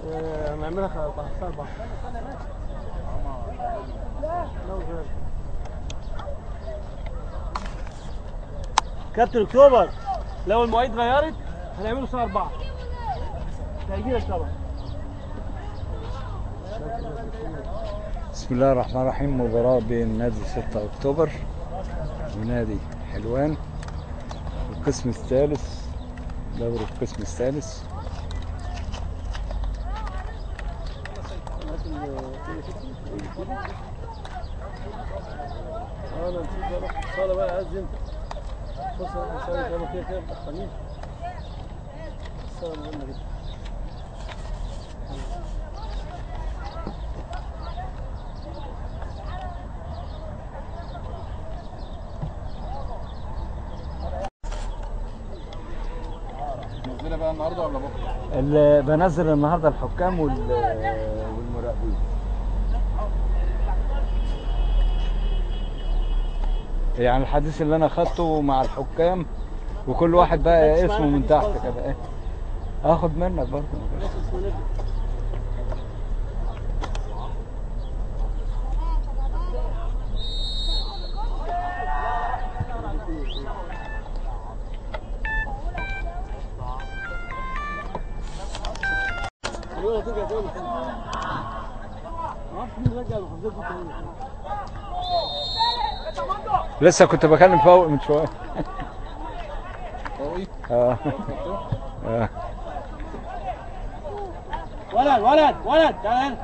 آه، نعملها 15 4 كابتن اكتوبر لو المواعيد غيرت هنعمله الساعه 4 هيجي لك طبعا بسم الله الرحمن الرحيم مباراة بين نادي 6 أكتوبر ونادي حلوان القسم الثالث دوري القسم الثالث انا نسيت اروح الصاله بقى عايز انت بص اروح الصاله كده كده كده متاخرين الصاله مهمه جدا نزلها بقى النهارده ولا بكره؟ اللي بنزل النهارده الحكام وال- والمراقبين يعني الحديث اللي انا خدته مع الحكام وكل واحد بقى اسمه من تحت كده ايه اخد منك برضه بس اسمه نجم الولا ترجع تاني ما اعرفش مين رجع المحافظات دي تاني لسه كنت بكلم فوق من شويه قوي اه اه ولد ولد ولد تعال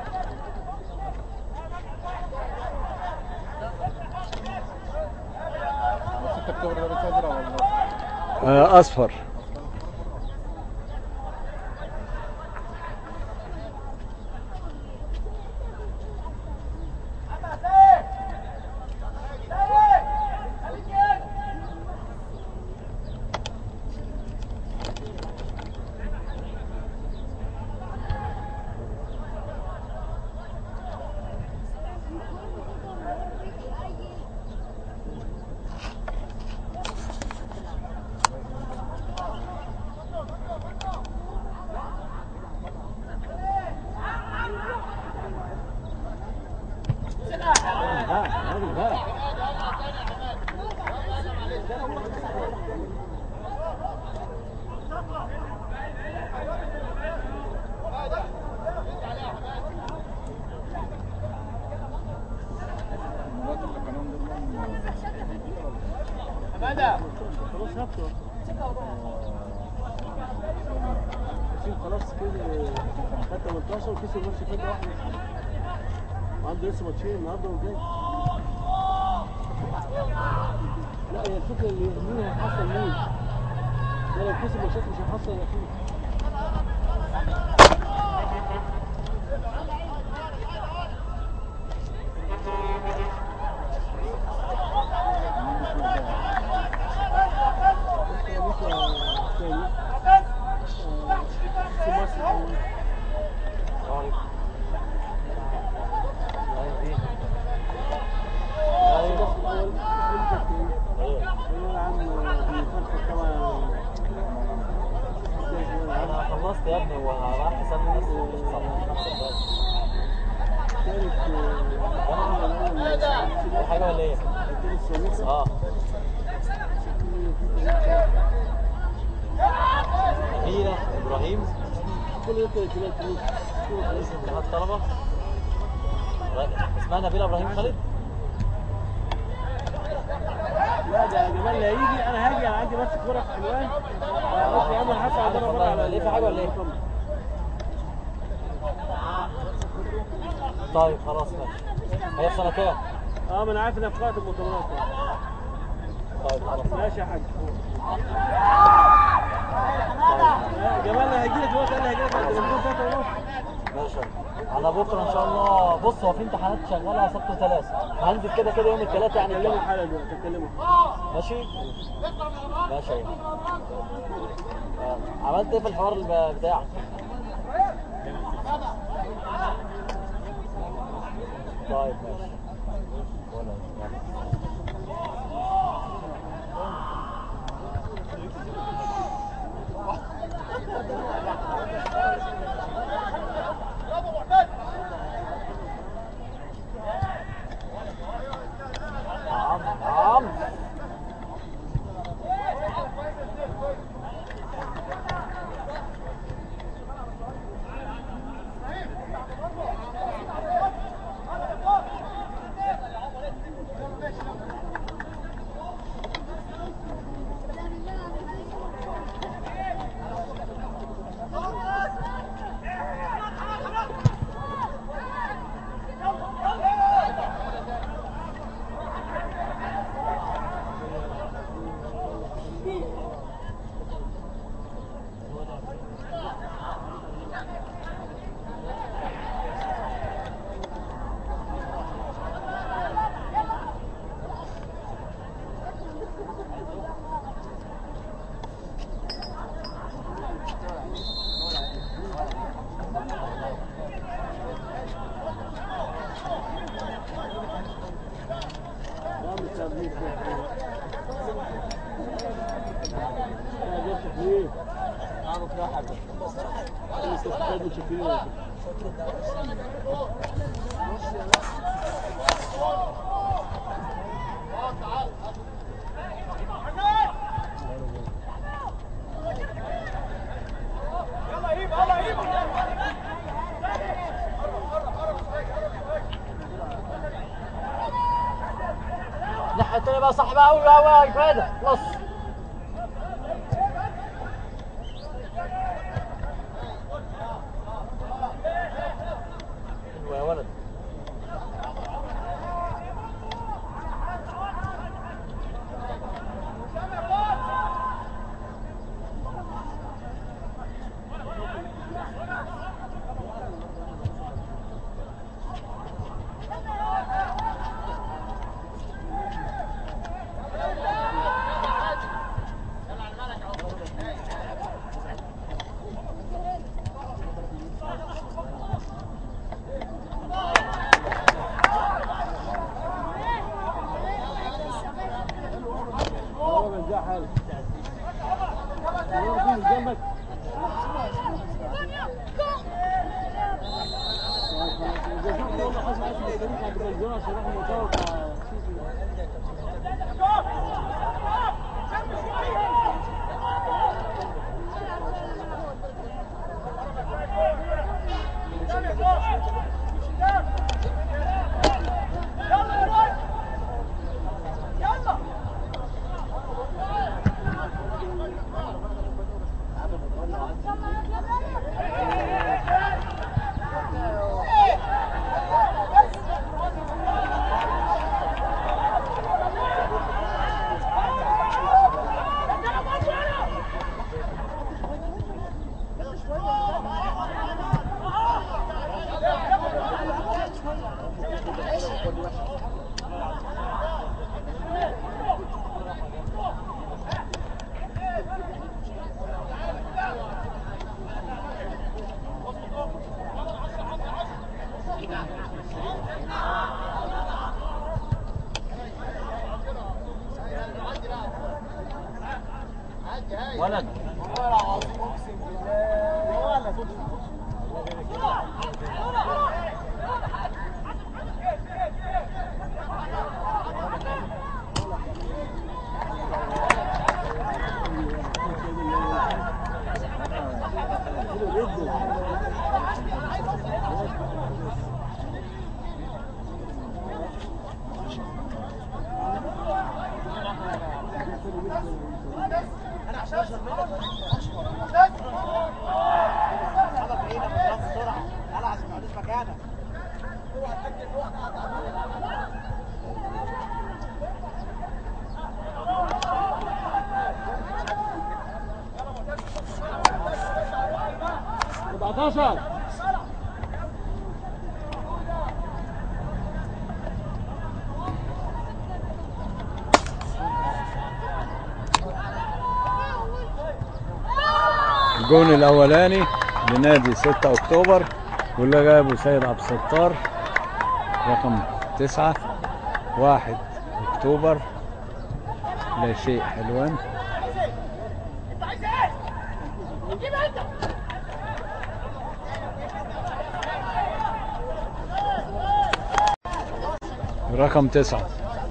6 اكتوبر ده لسه ازرق ولا آه، اصفر المباراه اللي كانوا دول خلاص هاتوا ياسين خلاص كده خد 18 وكسب الماتش فات واحد وعنده لسه ماتشين النهارده والجاي لا هي الفكره اللي مين هيحصل مين ده لو كسب ماتشات مش هيحصل اكيد انا خلصت يا ابني وراح اسلم نفسي في حاجه ولا ايه؟ اه نبيلة ابراهيم رئيس اتحاد الطلبه اسمها نبيلة ابراهيم خالد لا ده جمال اللي هيجي انا هاجي انا عندي ماتش كوره في حلوان مصر عمر حسن عندنا بره على ليه في حاجة ولا إيه؟ طيب خلاص ماشي هي في سنه كام؟ اه ما انا عارف انها في قاعه المؤتمرات طيب خلاص ماشي يا حاج آه، جمال اللي هيجي لك دلوقتي قال لي هيجي لك بعد ما نكون ثلاثه ونص ماشي انا بكره ان شاء الله بص هو في امتحانات شغاله سبت وثلاث هنزل كده كده يوم الثلاث يعني كلمه الكلام. حالا دلوقتي كلمه ماشي ماشي أيوة. آه، عملت ايه في الحوار الب- بتاعك طيب ماشي ولا ولا. ايه؟ الاستفادة متشكرين الناحية التانية بقى صح بقى أوي بقى بقى كفاية خلاص حلوة يا ولد هو من ده حاله يلا من جنبك إذا شفت والله حصل عشان الفريق عند الجزيرة عشان راحوا المطار بتاع سيسي. ولد حلو جدا سبعتاشر الجون الاولاني لنادي 6 اكتوبر واللي جابه سيد عبد الستار رقم تسعة واحد اكتوبر لا شيء حلوان رقم تسعة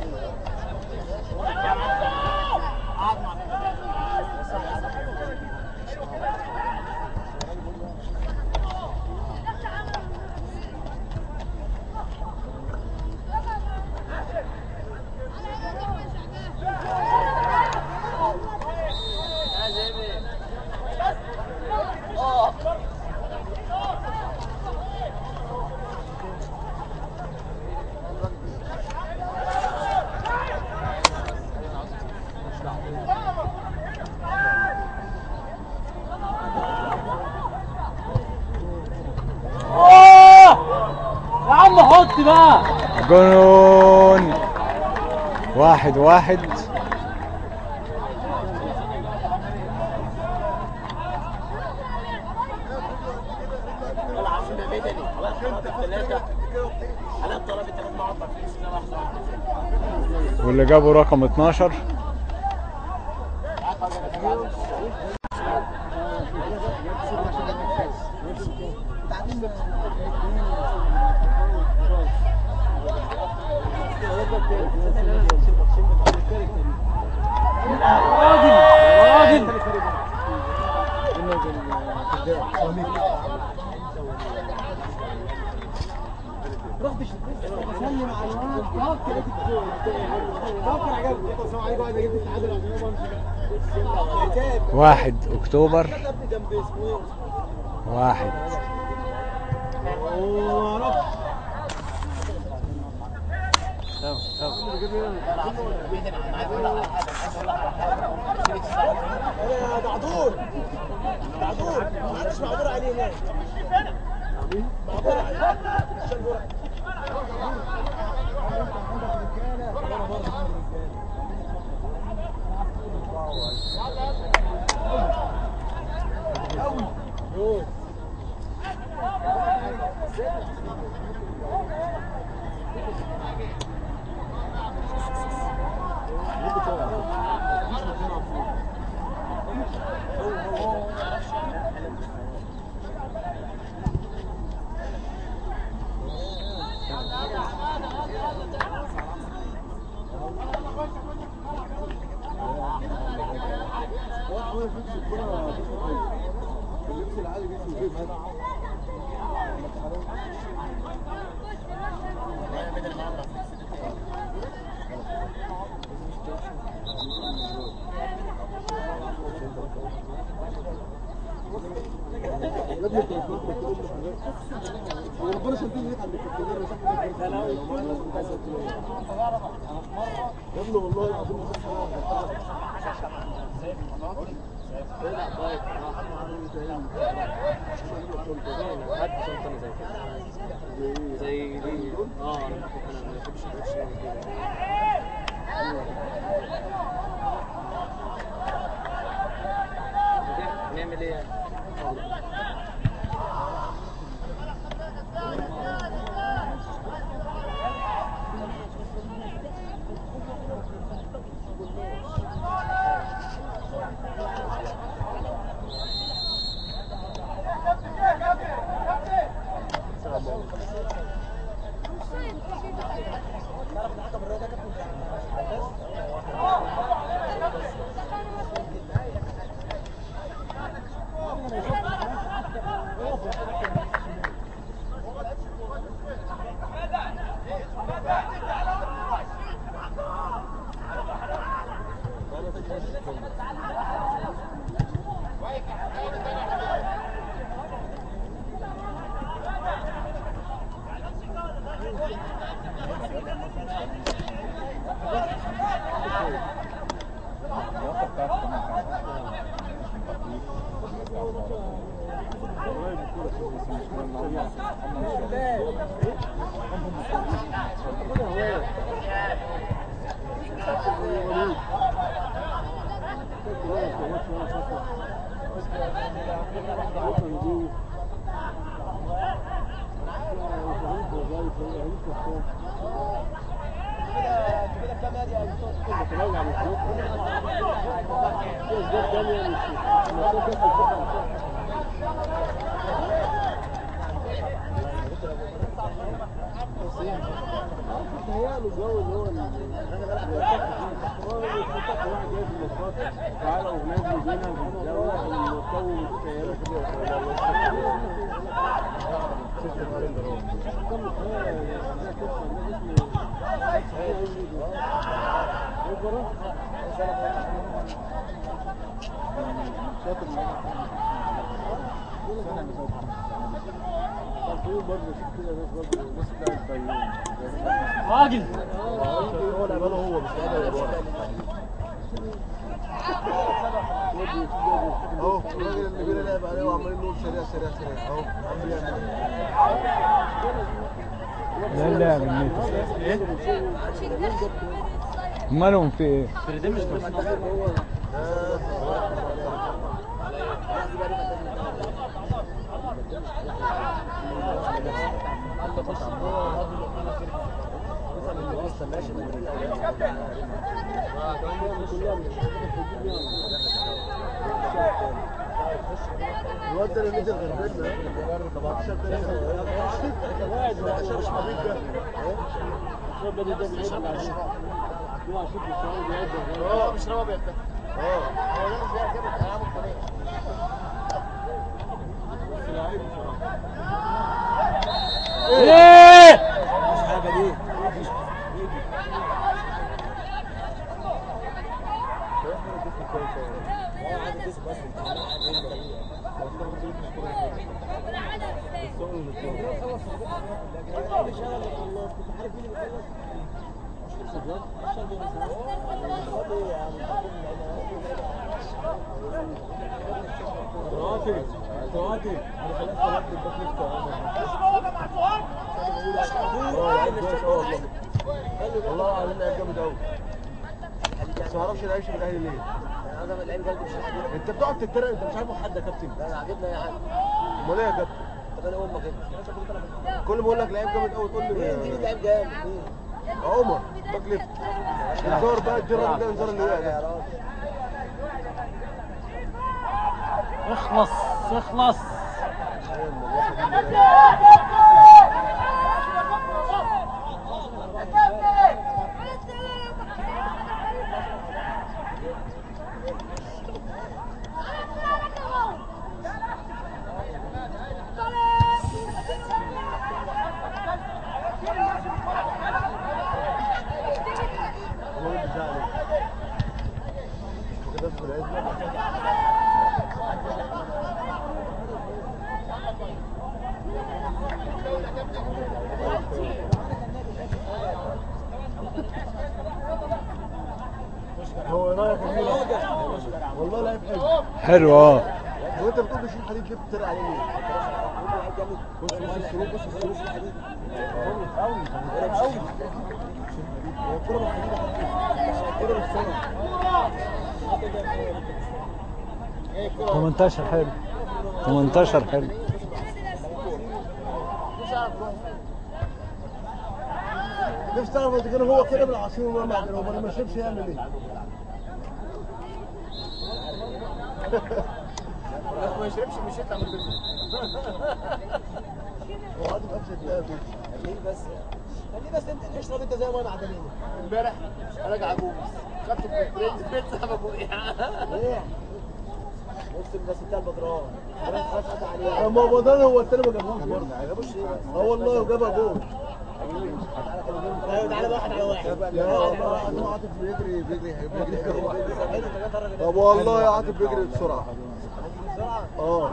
اوه يا عم حط بقى جون واحد واحد واللي جابه رقم 12 واحد اكتوبر واحد انا دعدور دعدور ما عادش معبور عليه هناك معبور عليه عشان برع هو عمل نفس الكرة اللبس العادي جسمه كده يا ابني انت مش واخد كل حاجات وربنا شايفين ليك عند الكابتن يا ابني والله العظيم زي دي اه انا ما بحبش الوش كده نعمل ايه يعني؟ تهيأله الجو اللي هو تعالى ونازل بينا لا واحد مقوم السيارة برضه كده ناس برضه ناس بتاعت الفيوم راجل هو لعبانه هو مش لعبانه اهو الراجل اللي بينا لعب عليه وعمالين نقول سريع سريع سريع اهو عم بيعمل ده اللاعب النيتو مالهم في ايه؟ فريدين مش بس الواد ده اللي نزل غربتنا 17 واحد 17 مش حبيب ده الشباب ده ده بيلعب على هو عشان في السعودية بيقدر اه مش رابع ده اه هو ده مش بيعرف يعمل العاب الطريقة بس لعيب بصراحة ايه؟ مش حاجة دي عادي كسب بس رواتب رواتب انا خلاص طلبت الباك والله العظيم لعيب جامد قوي بس ما اعرفش لعيبش من الاهلي ليه انا من اللعيب قلبي مش حديد انت بتقعد تتريق انت مش عارف حد يا كابتن لا انا عاجبني اي حاجه امال ايه يا كابتن طب انا امك انت كل ما اقول لك لعيب جامد قوي تقول لي مين دي لعيب جامد مين عمر باك ليفت انذار بقى الجرة ده انذار اللي وقع يا ده راجل اخلص اخلص هو اللي بيزعل كده في العزة هو رايك يا ميلا والله لعيب حلو حلو اه وانت بتقول بشيل حديد ليه بتتريق عليه ليه؟ بص بص السلوك بص السلوك الحديد قوي قوي هو الكورة بالحديد الكورة بالسنة 18 حلو 18 حلو نفسي تعرف اذا كان هو كده بالعصير وما معدن هو ما شربش يعمل ايه؟ ما يشربش مش يطلع من البيت هو قاعد في قفشه ده خليه بس خليه بس انت اشرب انت زي ما انا عدلين امبارح راجع ابوس خدته في البيت البيت سحب ابويا ليه؟ نفس بس بتاع البدران انا خلاص قطع عليه اما هو ده هو التاني ما جابوش برضه ما جابوش ليه بس اه والله وجابها جول تعالى تعالى واحد على واحد يا والله العظيم عاطف بيجري بيجري بيجري حلو انت جت الراجل طب والله يا عاطف بيجري بسرعه بسرعه اه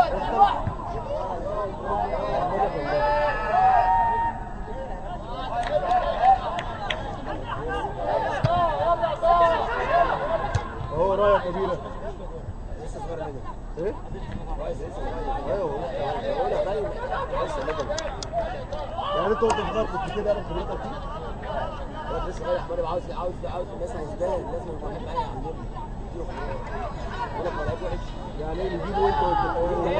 هو رايح كبيره لسه صغير نجم ايه؟ كويس لسه صغير ايوه بقول لك باين لسه نجم يعني انت وانت صغير كنت كده عارف خبرتك فيه؟ الواد لسه صغير حماري عاوز عاوز عاوز الناس هيزداد لازم يبقى واحد معايا يعلمني اديله خبرات بقول لك ما لعيب وحش يعني ايه نجيبه وانت وانت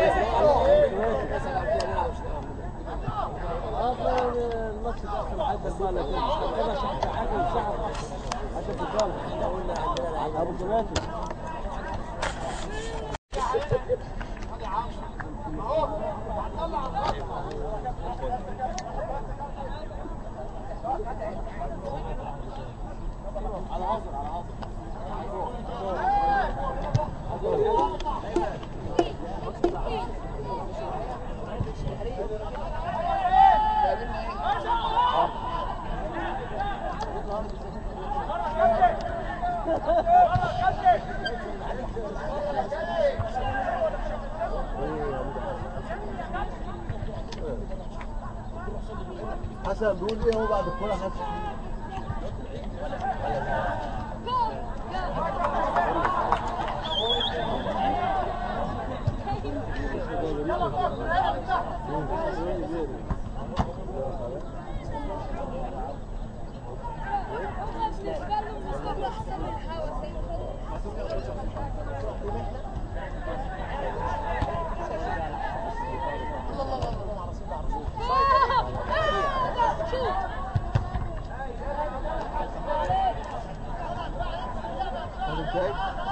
اصلا الماتش ده اصلا عدى البالة كده مش كده عشان حاجه الشعب عشان تتكلم احنا قلنا عندنا لعيبه ابو جماتي حسن بيقول ايه هو بعد الكوره حسن طب ازاي؟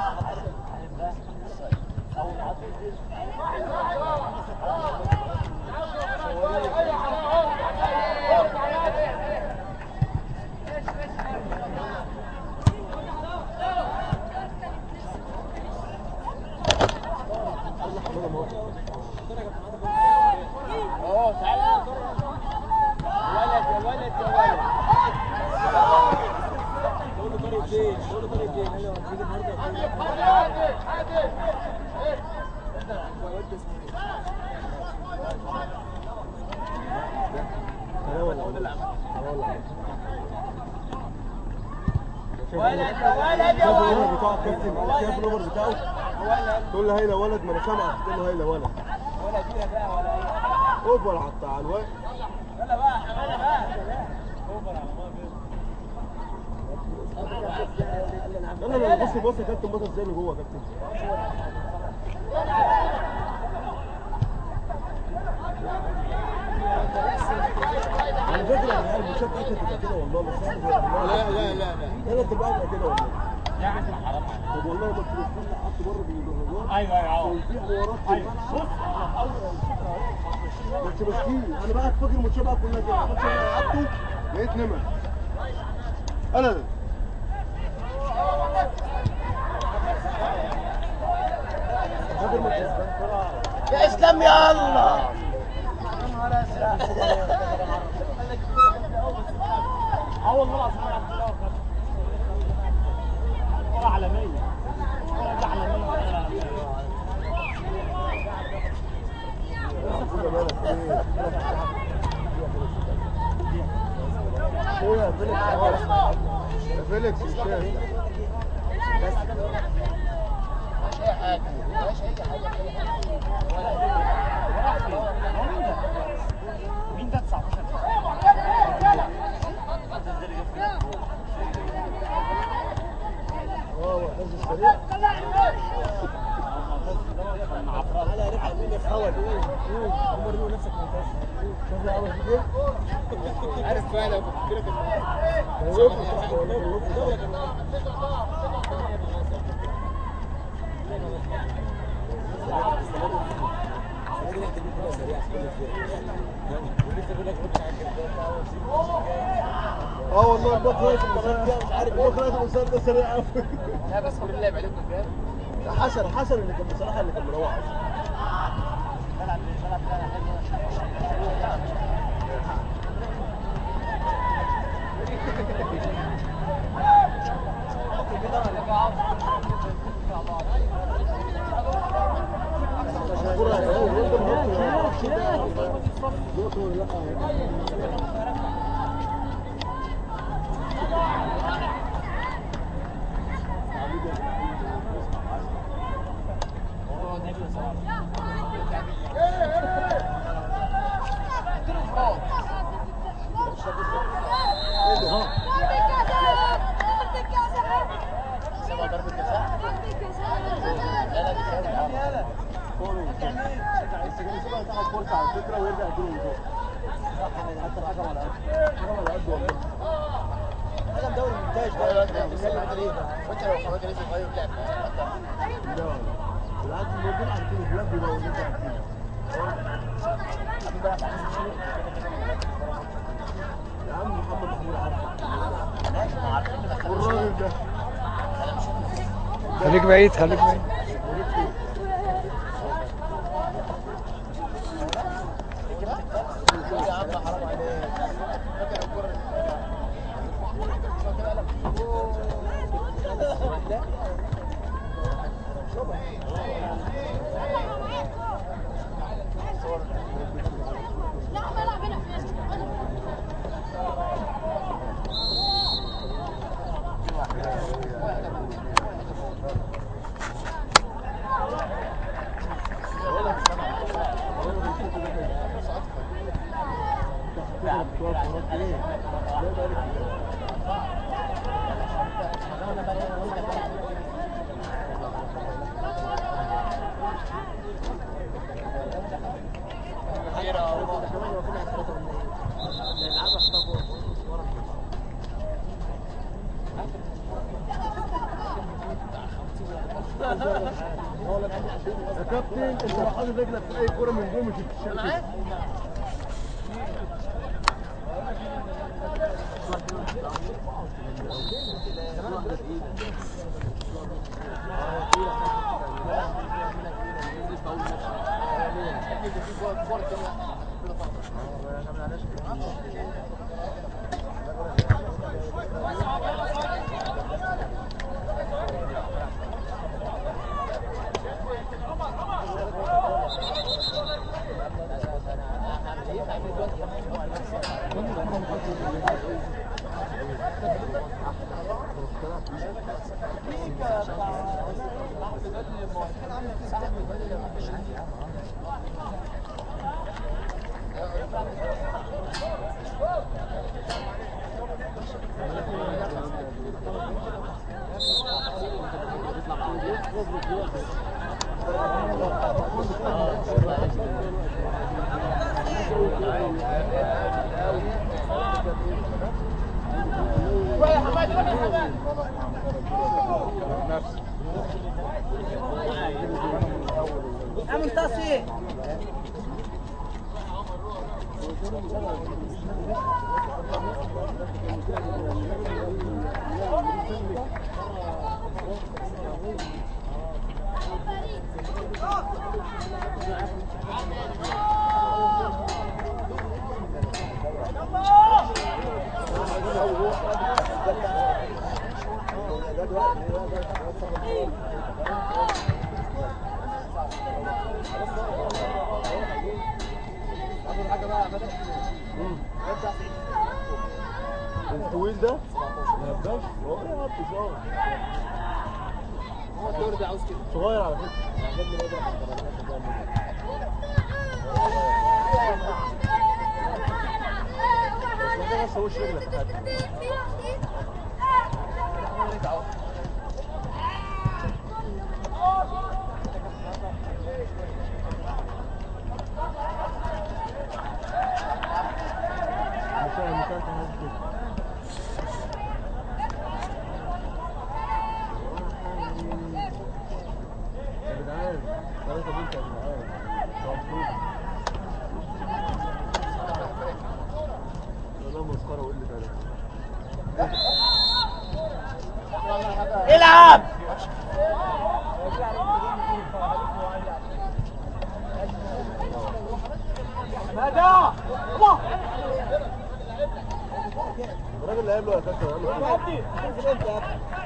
اه تعالى ولد يا ولد يا ولد طريقتين كل طريقتين ايوه تيجي النهارده النمر بتاعه كابتن شايف النمر بتاعه تقول له هيلا ولد ما انا سامعك تقول له هيلا ولد ولا كده بقى ولا اي حاجه اوفر حتى على الوقت يلا بقى حماده بقى يلا انا بص بص يا كابتن بص ازاي اللي جوه يا كابتن على فكره انا الماتشات بتاعتي تبقى كده والله بس انا لا لا لا لا ثلاث ارباع تبقى كده والله طب والله ما التليفون حط بره بالمهرجان ايوه ايوه كان في حوارات في الملعب بس مسكين انا بقى فاكر الماتشات بقى كلها كده الماتش اللي أنا لعبته لقيت نمر انا فاكر الماتش يا اسلام يا الله اه والله العظيم انا عبد الله كرة عالمية كرة عالمية ايه يا فيليكس خلاص. يا فيليكس مش شايف اي حاجه ماشي اي حاجه مين ده 19 اه معتز السريع على رفع مين يتحول هم رموا نفسك ممتاز شوف عمل في ايه عارف بقى لو كنت كده كنت كان وقف صح والله كان وقف اه والله الباك رايت المسار مش عارف الباك رايت المسار ده سريع قوي لا بس كل اللعب عليكم جامد ده حسن حسن اللي كان بصراحه اللي كان مروع اصلا الكرة يا هو انت مهمت يا معرفش ده نقطة ولا لا بس كان يسيبها يتاخد فرصة على فكرة ويرجع يجيله من فوق حتى الحكم على قد الحكم على قد والله حكم دوري ممتاز ايوه انت بتتكلم عن ايه؟ وانت لو خرجت لسه صغير لعب لا بالعكس الموجود عارفين البلاد بيبقى موجود عارفين يا عم محمد محمود عارف والراجل ده خليك بعيد خليك بعيد يا عم حرام عليك فاكر الكوره يا كابتن انت لو حاطط رجلك في اي كوره من دول مش هتتشال الطويل ده ما يبقاش هو ايه يا عبد صغير هو الدوري ده عاوز كده صغير على فكره بس محتاج بس وش رجلك يا حاج مكان مكان تهز كده يا جدعان ثلاثة بنت يا جدعان مبسوط والله مسخرة وقلة أدب العب الراجل اللي قال له يا كابتن قال له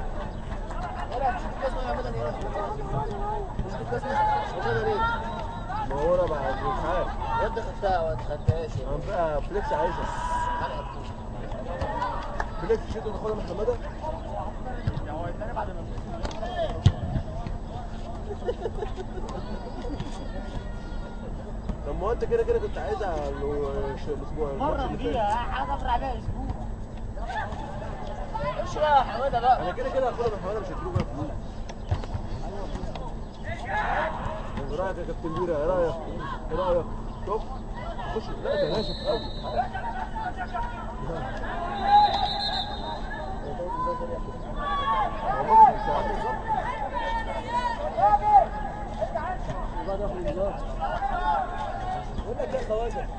ما هو انا بقى مش عارف يا ابني خدتها ولا خدتهاش انا بقى فليكس عايزها فليكس شيت تاخدها من حماده طب ما هو انت كده كده كنت عايزها لو- ش- الاسبوع مرة الماتش اللي بيها فات. حاجة افرع عليها اسبوع ايش بقى يا حماده بقى انا كده كده هاخدها من حماده مش هديله بقى فلوس ايه رايك يا كابتن بيرا ايه رايك؟ ايه رايك؟ شوف خش لا ده ناشف قوي بقول لك يا خواجه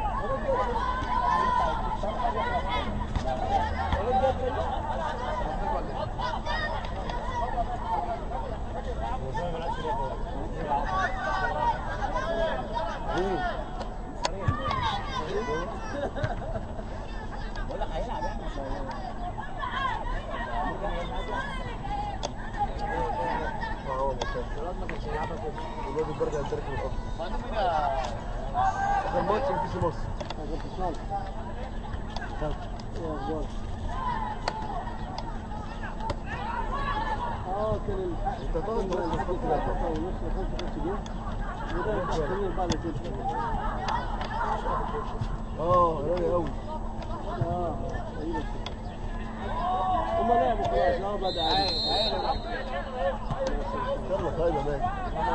اه هو مكان الواد البرد هيشارك في الأرض ما دام كده اخر ماتش في كاس مصر اه كان الحق انت طبعا انت لازم تحط كده. ونص خمسة خمسة جنيه وده التحكيم بعد كده اه رايق قوي اه تقريبا كده هما لعبوا خلاص اه بدأ عادي يلا طيب يا مان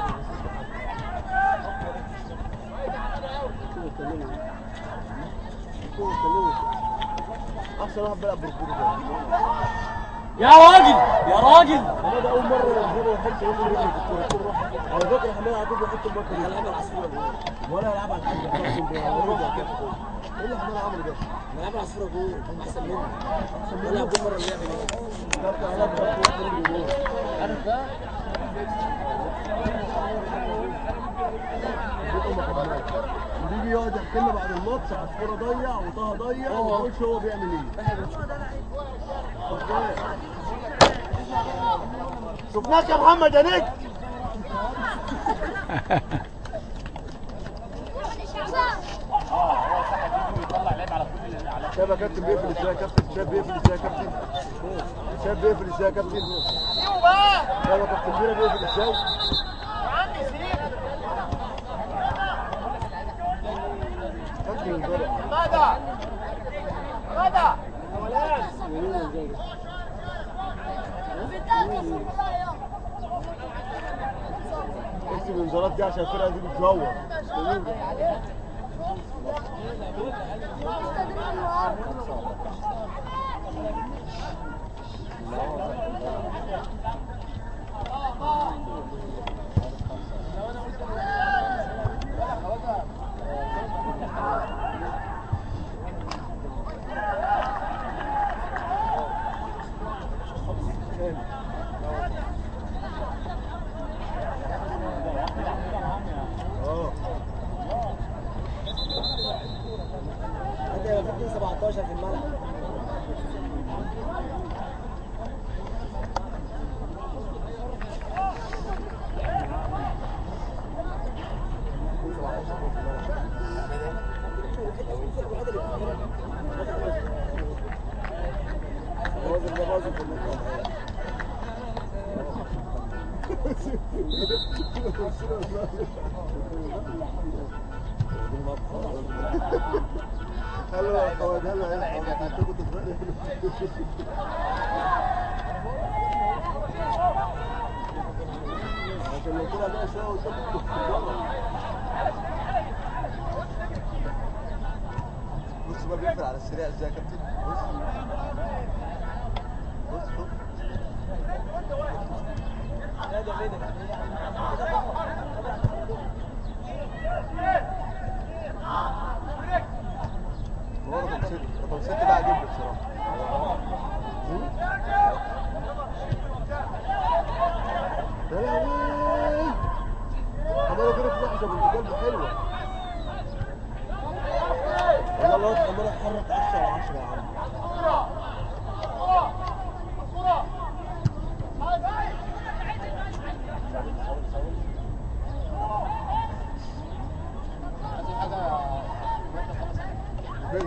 كده اتكلموا كده اتكلموا احسن واحد بيلعب بركوب ده يا راجل يا راجل انا ده اول مره ينزلوا يحط رجله رجله في الكوره كل واحد على فكره حماد على طول بيحط المكر انا لعب العصفورة جول ولا يلعب على الحاج بتاعهم بيرجع كده ايه اللي حماد عمله ده؟ انا لعب العصفورة جول هم احسن مني انا لعب جول مرة اللعب دي كابتن علاء بيحط واحد رجله جول عارف ده بيت ام حماد وبيجي يقعد يحكي لنا بعد الماتش عصفوره ضيع وطه ضيع وما يقولش هو بيعمل ايه شفناك يا محمد يا نجم اه هو صح بيجي يطلع لعب على كل على شايف يا كابتن بيقفل ازاي يا كابتن شايف بيقفل ازاي يا كابتن شايف بيقفل ازاي يا كابتن شايف يا كابتن بينا بيقفل ازاي كابتن انضرب اكتب الانذارات دي عشان الفرقه دي بتزور اه انت يا كابتن 17 في الملعب هلا يا اخوات هلا يا اخوات انتوا كنتوا عشان لو طلع بقى شويه قدام بص بقى بيقفل على السريع ازاي يا كابتن بص بص شوف هو رقم ستة رقم ستة ده عاجبني بصراحة يا لهوي كمان كده في لحظة بنت كلب حلوة والله الواد كمان اتحرك 10 على 10 يا عم فين؟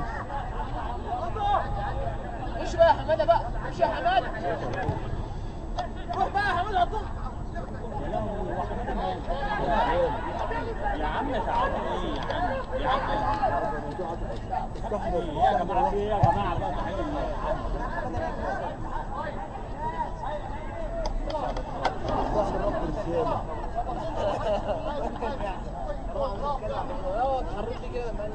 خش بقى يا حماده بقى خش يا حماده روح بقى يا حماده على طول يا عم تعالى ايه يا عم يا عم يا جماعه في ايه يا جماعه بقى صح الرب رسالة اتحركت كده لما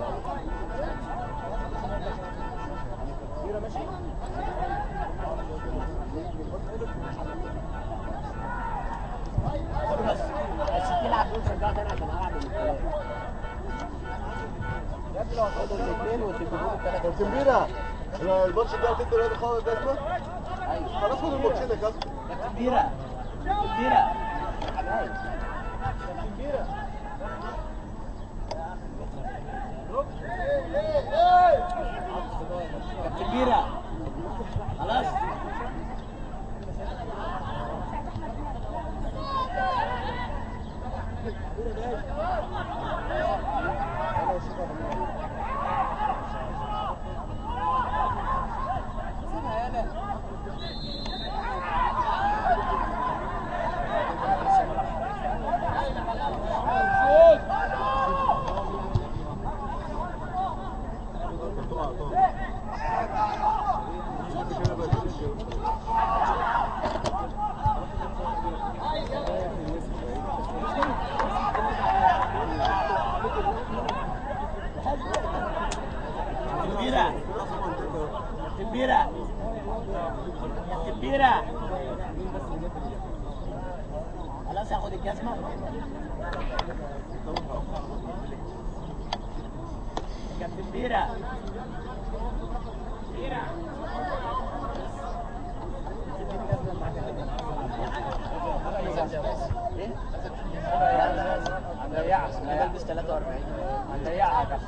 بس تلعب دول شجعت انا عشان العب الاثنين يا ابني لو هتاخدوا الاثنين وتدوا الثلاثه كابتن بينا انا الماتش الجاي تدي الواد خالد جزمة خلاص خد الماتشين يا كابتن كبيره كبيره كبيره خلاص كبيره كبيره كبيره خلاص هاخد الجزمه كابتن بيرة بيرة ايه؟ هنضيعها انا بلبس 43 هنضيعها يا كابتن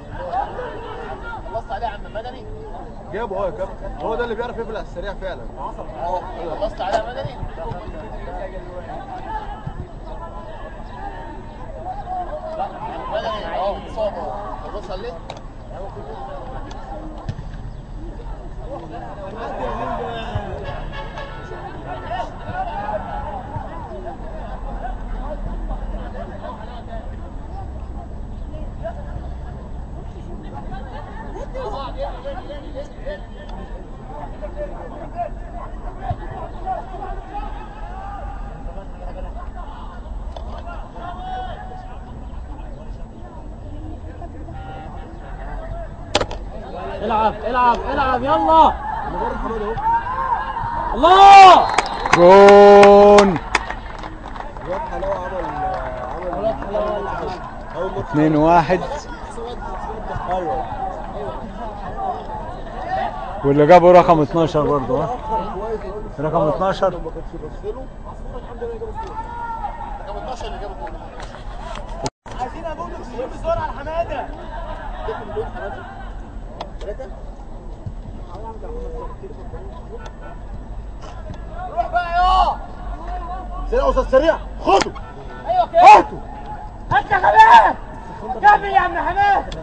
خلصت عليه يا عم مدني جابه اه يا كابتن هو ده اللي بيعرف يقفل على السريع فعلا اه خلصت عليه يا مدني لا مدني اهو مصاب اهو بص عليه العب العب العب يلا مجرد حماده اهو الله جون الواد حلاوه عمل عمل الواد حلاوة اللي عمل. اول ماتش 2 1 ايوه واللي جابه رقم 12 برضه ها اخر كويس أهو. رقم 12 ما كانش بص له رقم 12 اللي جاب الجول عايزين اقول لك سيب بسرعه على حماده روح بقى يا سريع استاذ سريع خده ايوه كده هاته انت كمان كمل يا عم حماد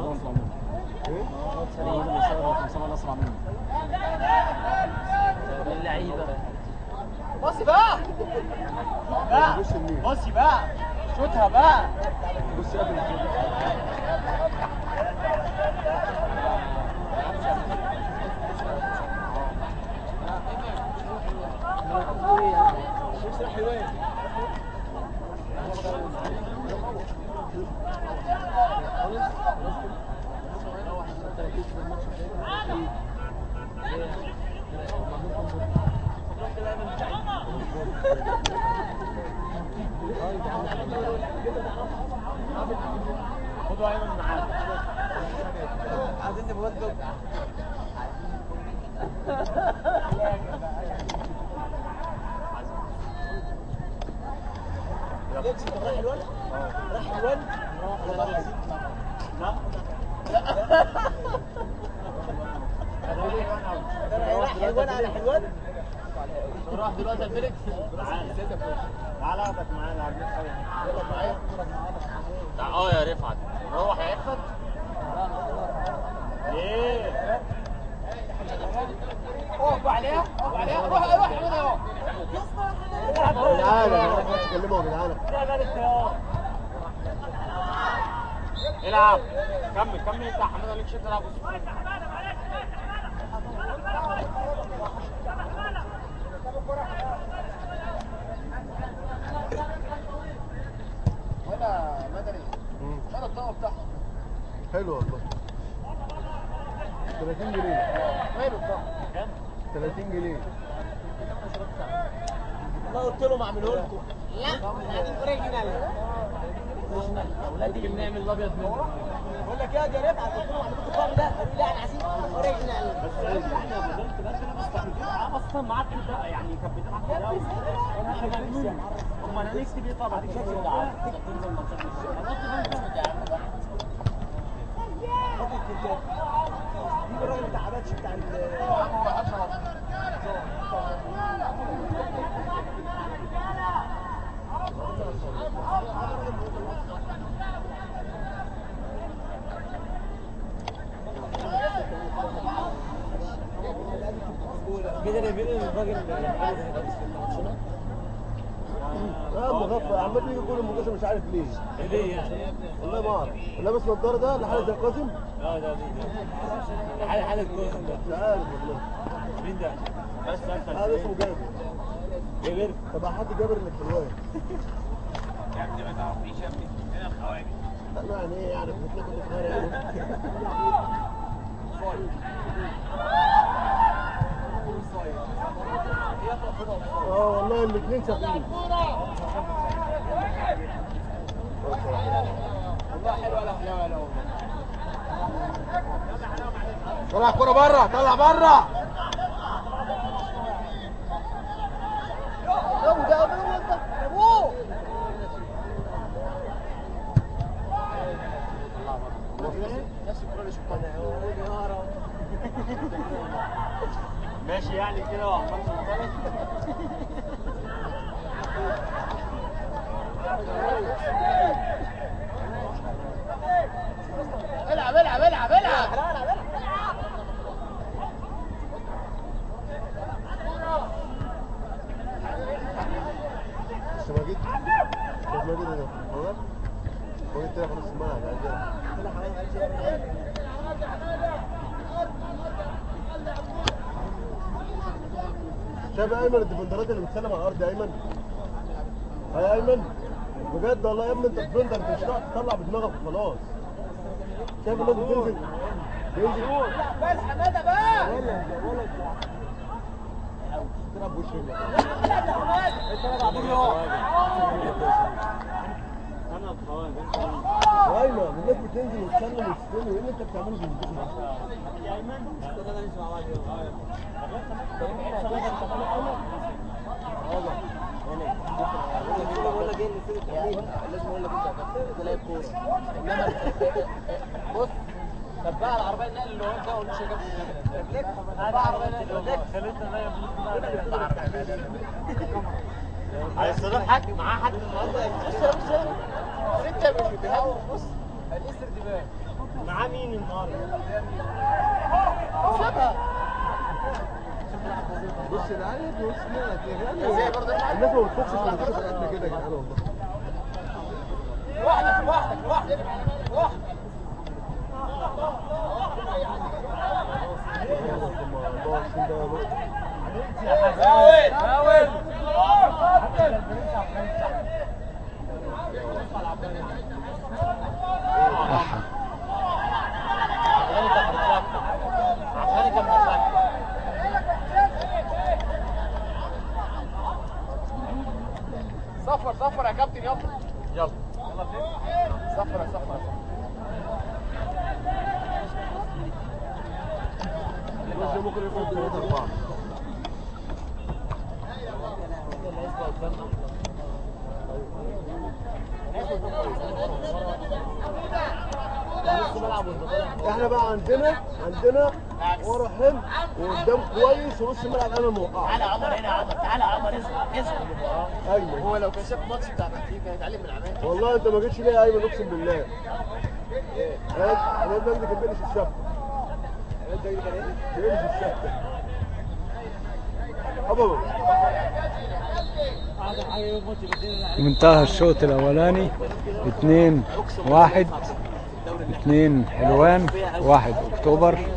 بصي بقى بقى بص لمين بصي بقى شوتها بقى بص يا ابني خدوا ايمن معانا رايح حلوان على حلوان نروح دلوقتي يا فيليكس تعالى تعالى اخدك معانا عايزين يلا معايا اه يا رفعت روح يا رفعت ايه اقف عليها اقف عليها روح روح يا منى اهو يا جدعان يا جدعان ما تكلموا يا جدعان العب كمل كمل انت يا حماده ليك شد العب ولا مدني مم. ولا الطاقه بتاعها حلو والله 30 جنيه ماله الطاقه كام 30 جنيه انا قلت لهم اعمله لكم لا يعني اوريجينال اولادي بنعمل الابيض منه بقول لك يا دي رفعت قلت لهم اعملوا الطاقه ده قالوا لي لا انا عايزين اوريجينال بس يعني يا ابو انت بس انا مستحيل اصلا معاك كده يعني كانت بتلعب كده انا حاجه هم انا نكسب ايه طبعا دي كانت اللي عارف تنزل ماتشات دي الراجل بتاع عبادش بتاع كده جايبين الراجل لا مغفى عمال بيجي يقول المقاسم مش عارف ليه ليه يعني؟ والله ما اعرف لابس نضاره ده لحاله زي قاسم اه ده ده حاله حاله كويسه ده مش عارف والله مين ده؟ بس انت هذا اسمه جابر جابر طب حد جابر اللي في الروايه يا ابني ما تعرفنيش يا ابني هنا الخواجه لا يعني ايه يعني كنت كنت صغير يعني اه والله الاثنين سابقين والله حلوه لا حلاوه ولا والله طلع كرة بره طلع بره ابو ده ابو ده ابوه نفس الكوره اللي شفتها ماشي يعني كده وعمال العب العب العب العب بس ما جيت طب ما جيت ده هو هو جيت تلعب نص الملعب عايز شايف يا ايمن الديفندرات اللي بتسلم على الارض يا ايمن ها يا ايمن بجد والله يا ابني انت ديفندر انت مش هتعرف تطلع بدماغك وخلاص شايف الناس بتنزل بس حماده بقى ولا ولا تلعب بوش ايوه الناس بتنزل وتسلم وتستلم ايه اللي انت بتعمله في البيت لازم اقول لك انت تلاقي كوره انما بص طب بقى العربيه النقل اللي هو انت ومش هجيب لك بقى عربيه نقل لك عايز تروح حد معاه حد النهارده بص يا بص ستة مش بيهاجم بص الاسر دماغ معاه مين النهارده؟ سيبها بص ده عادي بص كده ازاي برضه الناس ما بتفكش في الماتشات بتاعتنا كده يا جدعان والله لوحدك لوحدك لوحدك لوحدك هاول هاول أحا. عشان كان متلكك صفر صفر يا كابتن يلا يلا صفر يا صفر يا صفر بص ممكن يكون 3 4 احنا بقى عندنا عندنا ورا حلو وقدام كويس ونص الملعب انا موقعه تعالى يا عمر هنا يا عمر تعالى يا عمر اسمع اسمع ايمن هو لو كان شاف ماتش بتاع بنفيكا كان هيتعلم من عماد والله انت ما جيتش ليه يا ايمن اقسم بالله انا انا ابن كان بيلبس الشبكه بيلبس الشبكه ابا منتهى الشوط الأولاني اتنين واحد اتنين حلوان واحد أكتوبر